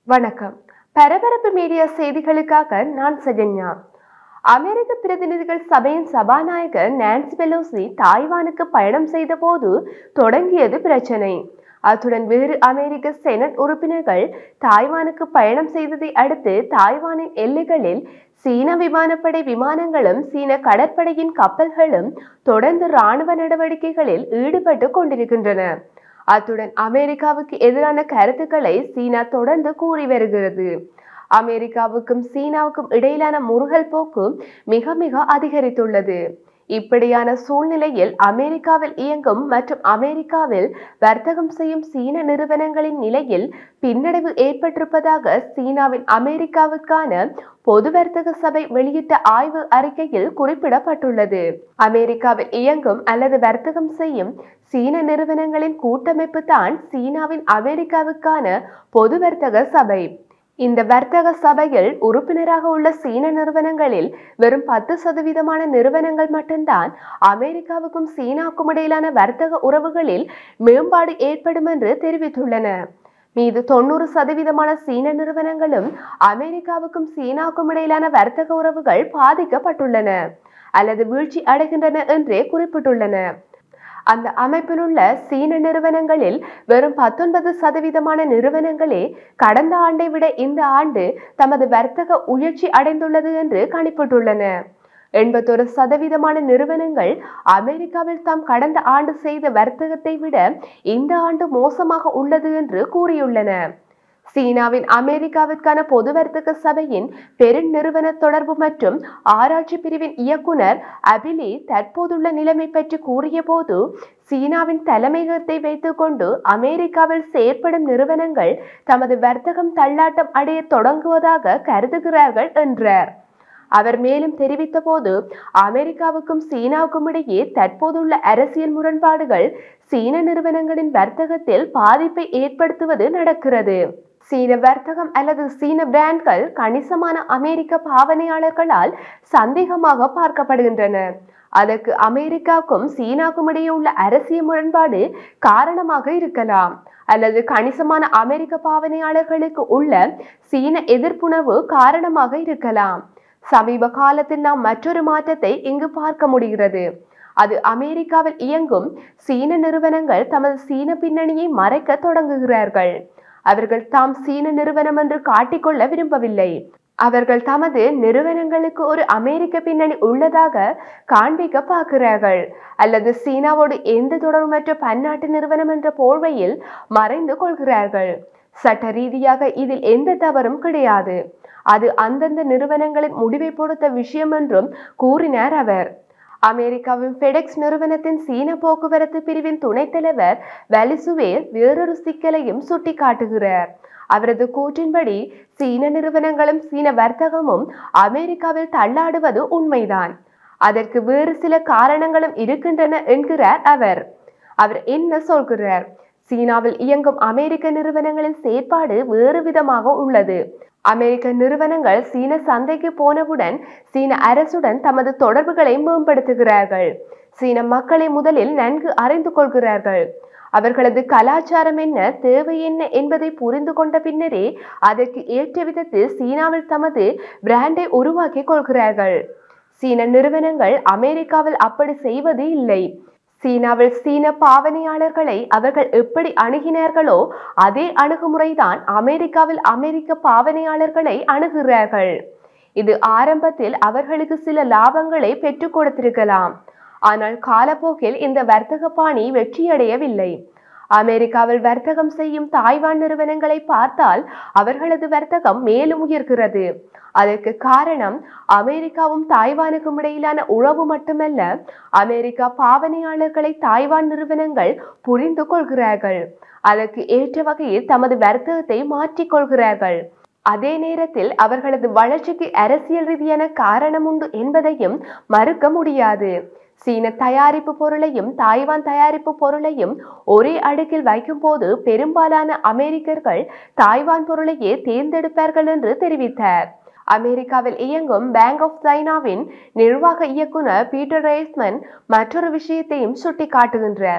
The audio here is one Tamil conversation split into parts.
வணக்கம் பரபரப்பு மீடியா செய்திகளுக்காக நான் சஜன்யா அமெரிக்க பிரதிநிதிகள் சபையின் சபாநாயகர் நான்சி பெலோசி தாய்வானுக்கு பயணம் செய்த போது தொடங்கியது பிரச்சனை அத்துடன் வேறு அமெரிக்க செனட் உறுப்பினர்கள் தாய்வானுக்கு பயணம் செய்ததை அடுத்து தாய்வானின் எல்லைகளில் சீன விமானப்படை விமானங்களும் சீன கடற்படையின் கப்பல்களும் தொடர்ந்து ராணுவ நடவடிக்கைகளில் ஈடுபட்டு கொண்டிருக்கின்றன அத்துடன் அமெரிக்காவுக்கு எதிரான கருத்துக்களை சீனா தொடர்ந்து கூறி வருகிறது அமெரிக்காவுக்கும் சீனாவுக்கும் இடையிலான முருகல் போக்கு மிக மிக அதிகரித்துள்ளது இப்படியான சூழ்நிலையில் அமெரிக்காவில் இயங்கும் மற்றும் அமெரிக்காவில் வர்த்தகம் செய்யும் சீன நிறுவனங்களின் நிலையில் பின்னடைவு ஏற்பட்டிருப்பதாக சீனாவின் அமெரிக்காவுக்கான பொது வர்த்தக சபை வெளியிட்ட ஆய்வு அறிக்கையில் குறிப்பிடப்பட்டுள்ளது அமெரிக்காவில் இயங்கும் அல்லது வர்த்தகம் செய்யும் சீன நிறுவனங்களின் கூட்டமைப்பு தான் சீனாவின் அமெரிக்காவுக்கான பொது வர்த்தக சபை இந்த வர்த்தக சபையில் உறுப்பினராக உள்ள சீன நிறுவனங்களில் வெறும் பத்து சதவீதமான நிறுவனங்கள் மட்டும்தான் அமெரிக்காவுக்கும் சீனாவுக்கும் இடையிலான வர்த்தக உறவுகளில் மேம்பாடு ஏற்படும் என்று தெரிவித்துள்ளன மீது தொண்ணூறு சதவீதமான சீன நிறுவனங்களும் அமெரிக்காவுக்கும் சீனாவுக்கும் இடையிலான வர்த்தக உறவுகள் பாதிக்கப்பட்டுள்ளன அல்லது வீழ்ச்சி அடைகின்றன என்றே குறிப்பிட்டுள்ளன அந்த அமைப்பில் உள்ள சீன நிறுவனங்களில் வெறும் பத்தொன்பது சதவீதமான நிறுவனங்களே கடந்த ஆண்டை விட இந்த ஆண்டு தமது வர்த்தக உயர்ச்சி அடைந்துள்ளது என்று கணிப்பிட்டுள்ளன எண்பத்தொரு சதவீதமான நிறுவனங்கள் அமெரிக்காவில் தாம் கடந்த ஆண்டு செய்த வர்த்தகத்தை விட இந்த ஆண்டு மோசமாக உள்ளது என்று கூறியுள்ளன சீனாவின் அமெரிக்காவிற்கான பொது வர்த்தக சபையின் பெருநிறுவன தொடர்பு மற்றும் ஆராய்ச்சி பிரிவின் இயக்குனர் அபிலி தற்போதுள்ள நிலைமை பற்றி கூறிய போது சீனாவின் தலைமையகத்தை வைத்துக்கொண்டு அமெரிக்காவில் செயற்படும் நிறுவனங்கள் தமது வர்த்தகம் தள்ளாட்டம் அடைய தொடங்குவதாக கருதுகிறார்கள் என்றார் அவர் மேலும் தெரிவித்த போது அமெரிக்காவுக்கும் சீனாவுக்கும் இடையே தற்போதுள்ள அரசியல் முரண்பாடுகள் சீன நிறுவனங்களின் வர்த்தகத்தில் பாதிப்பை ஏற்படுத்துவது நடக்கிறது சீன வர்த்தகம் அல்லது சீன பிராண்ட்கள் கணிசமான அமெரிக்க பாவனையாளர்களால் சந்தேகமாக பார்க்கப்படுகின்றன அதற்கு அமெரிக்காவுக்கும் சீனாவுக்கும் இடையே உள்ள அரசியல் முரண்பாடு காரணமாக இருக்கலாம் அல்லது கணிசமான அமெரிக்க பாவனையாளர்களுக்கு உள்ள சீன எதிர்ப்புணர்வு காரணமாக இருக்கலாம் சமீப காலத்தில் நாம் மற்றொரு மாற்றத்தை இங்கு பார்க்க முடிகிறது அது அமெரிக்காவில் இயங்கும் சீன நிறுவனங்கள் தமது சீன பின்னணியை மறைக்க தொடங்குகிறார்கள் அவர்கள் தாம் சீன நிறுவனம் என்று காட்டிக்கொள்ள விரும்பவில்லை அவர்கள் தமது நிறுவனங்களுக்கு ஒரு அமெரிக்க பின்னணி உள்ளதாக காண்பிக்க பார்க்கிறார்கள் அல்லது சீனாவோடு எந்த தொடர்புமற்ற பன்னாட்டு நிறுவனம் என்ற போர்வையில் மறைந்து கொள்கிறார்கள் சட்ட ரீதியாக இதில் எந்த தவறும் கிடையாது அது அந்தந்த நிறுவனங்களின் முடிவை பொறுத்த விஷயம் என்றும் கூறினார் அவர் அமெரிக்காவின் ஃபெடெக்ஸ் நிறுவனத்தின் சீன போக்குவரத்து பிரிவின் துணைத் தலைவர் வலிசுவே வேறொரு சிக்கலையும் சுட்டிக்காட்டுகிறார் அவரது கூற்றின்படி சீன நிறுவனங்களும் சீன வர்த்தகமும் அமெரிக்காவில் தள்ளாடுவது உண்மைதான் அதற்கு வேறு சில காரணங்களும் இருக்கின்றன என்கிறார் அவர் அவர் என்ன சொல்கிறார் சீனாவில் இயங்கும் அமெரிக்க நிறுவனங்களின் செயற்பாடு வேறு விதமாக உள்ளது அமெரிக்க நிறுவனங்கள் சீன சந்தைக்கு போனவுடன் சீன அரசுடன் தமது தொடர்புகளை மேம்படுத்துகிறார்கள் சீன மக்களை முதலில் நன்கு அறிந்து கொள்கிறார்கள் அவர்களது கலாச்சாரம் என்ன தேவை என்ன என்பதை புரிந்து கொண்ட பின்னரே அதற்கு ஏற்ற விதத்தில் சீனாவில் தமது பிராண்டை உருவாக்கி கொள்கிறார்கள் சீன நிறுவனங்கள் அமெரிக்காவில் அப்படி செய்வது இல்லை சீனாவில் சீன பாவனையாளர்களை அவர்கள் எப்படி அணுகினார்களோ அதே அணுகுமுறைதான் அமெரிக்காவில் அமெரிக்க பாவனையாளர்களை அணுகுகிறார்கள் இது ஆரம்பத்தில் அவர்களுக்கு சில லாபங்களை பெற்றுக் கொடுத்திருக்கலாம் ஆனால் காலப்போக்கில் இந்த வர்த்தக பாணி வெற்றியடையவில்லை அமெரிக்காவில் வர்த்தகம் செய்யும் தாய்வான் நிறுவனங்களை பார்த்தால் அவர்களது வர்த்தகம் மேலும் உயர்கிறது அதற்கு காரணம் அமெரிக்காவும் தாய்வானுக்கும் இடையிலான உறவு மட்டுமல்ல அமெரிக்கா பாவனையாளர்களை தாய்வான் நிறுவனங்கள் புரிந்து கொள்கிறார்கள் அதற்கு ஏற்ற வகையில் தமது வர்த்தகத்தை மாற்றிக் கொள்கிறார்கள் அதே நேரத்தில் அவர்களது வளர்ச்சிக்கு அரசியல் ரீதியான காரணம் உண்டு என்பதையும் மறுக்க முடியாது சீன தயாரிப்பு பொருளையும் தாய்வான் தயாரிப்பு பொருளையும் ஒரே அடுக்கில் வைக்கும்போது பெரும்பாலான அமெரிக்கர்கள் தாய்வான் பொருளையே தேர்ந்தெடுப்பார்கள் என்று தெரிவித்தார் அமெரிக்காவில் இயங்கும் பேங்க் ஆஃப் சைனாவின் நிர்வாக இயக்குனர் பீட்டர் ரேஸ்மன் மற்றொரு விஷயத்தையும் சுட்டிக்காட்டுகின்றார்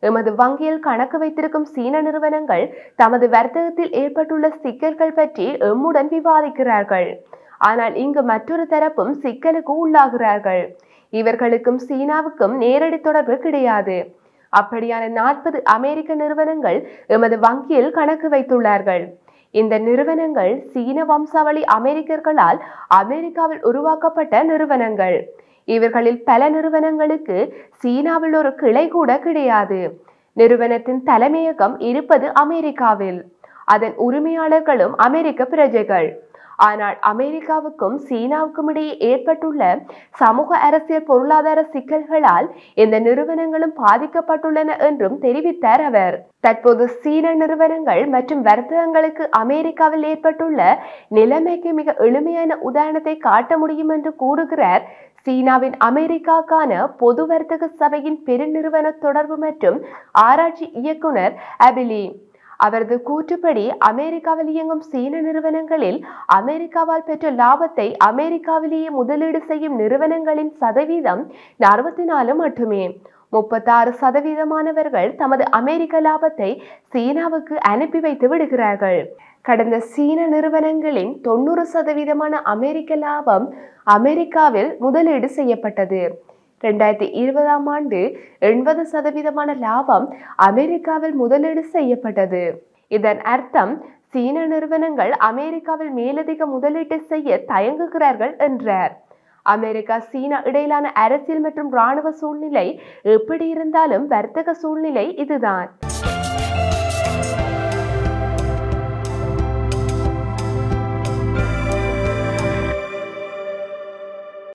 எமது வங்கியில் கணக்கு வைத்திருக்கும் சீன நிறுவனங்கள் தமது வர்த்தகத்தில் ஏற்பட்டுள்ள சிக்கல்கள் பற்றி எம்முடன் விவாதிக்கிறார்கள் ஆனால் இங்கு மற்றொரு தரப்பும் சிக்கலுக்கு உள்ளாகிறார்கள் இவர்களுக்கும் சீனாவுக்கும் நேரடி தொடர்பு கிடையாது அப்படியான நாற்பது அமெரிக்க நிறுவனங்கள் எமது வங்கியில் கணக்கு வைத்துள்ளார்கள் இந்த நிறுவனங்கள் சீன வம்சாவளி அமெரிக்கர்களால் அமெரிக்காவில் உருவாக்கப்பட்ட நிறுவனங்கள் இவர்களில் பல நிறுவனங்களுக்கு சீனாவில் ஒரு கிளை கூட கிடையாது நிறுவனத்தின் தலைமையகம் இருப்பது அமெரிக்காவில் அதன் உரிமையாளர்களும் அமெரிக்க பிரஜைகள் ஆனால் அமெரிக்காவுக்கும் சீனாவுக்கும் இடையே ஏற்பட்டுள்ள சமூக அரசியல் பொருளாதார சிக்கல்களால் இந்த நிறுவனங்களும் பாதிக்கப்பட்டுள்ளன என்றும் தெரிவித்தார் அவர் தற்போது சீன நிறுவனங்கள் மற்றும் வர்த்தகங்களுக்கு அமெரிக்காவில் ஏற்பட்டுள்ள நிலைமைக்கு மிக எளிமையான உதாரணத்தை காட்ட முடியும் என்று கூறுகிறார் சீனாவின் அமெரிக்காக்கான பொது வர்த்தக சபையின் பெருநிறுவன தொடர்பு மற்றும் ஆராய்ச்சி இயக்குனர் அபிலி அவரது கூற்றுப்படி அமெரிக்காவில் இயங்கும் சீன நிறுவனங்களில் அமெரிக்காவால் பெற்ற லாபத்தை அமெரிக்காவிலேயே முதலீடு செய்யும் நிறுவனங்களின் சதவீதம் அறுபத்தி நாலு மட்டுமே முப்பத்தாறு சதவீதமானவர்கள் தமது அமெரிக்க லாபத்தை சீனாவுக்கு அனுப்பி வைத்து விடுகிறார்கள் கடந்த சீன நிறுவனங்களின் தொண்ணூறு சதவீதமான அமெரிக்க லாபம் அமெரிக்காவில் முதலீடு செய்யப்பட்டது ரெண்டாயிரத்தி இருபதாம் ஆண்டு எண்பது சதவீதமான லாபம் அமெரிக்காவில் முதலீடு செய்யப்பட்டது இதன் அர்த்தம் சீன நிறுவனங்கள் அமெரிக்காவில் மேலதிக முதலீட்டை செய்ய தயங்குகிறார்கள் என்றார் அமெரிக்கா சீனா இடையிலான அரசியல் மற்றும் இராணுவ சூழ்நிலை எப்படி இருந்தாலும் வர்த்தக சூழ்நிலை இதுதான்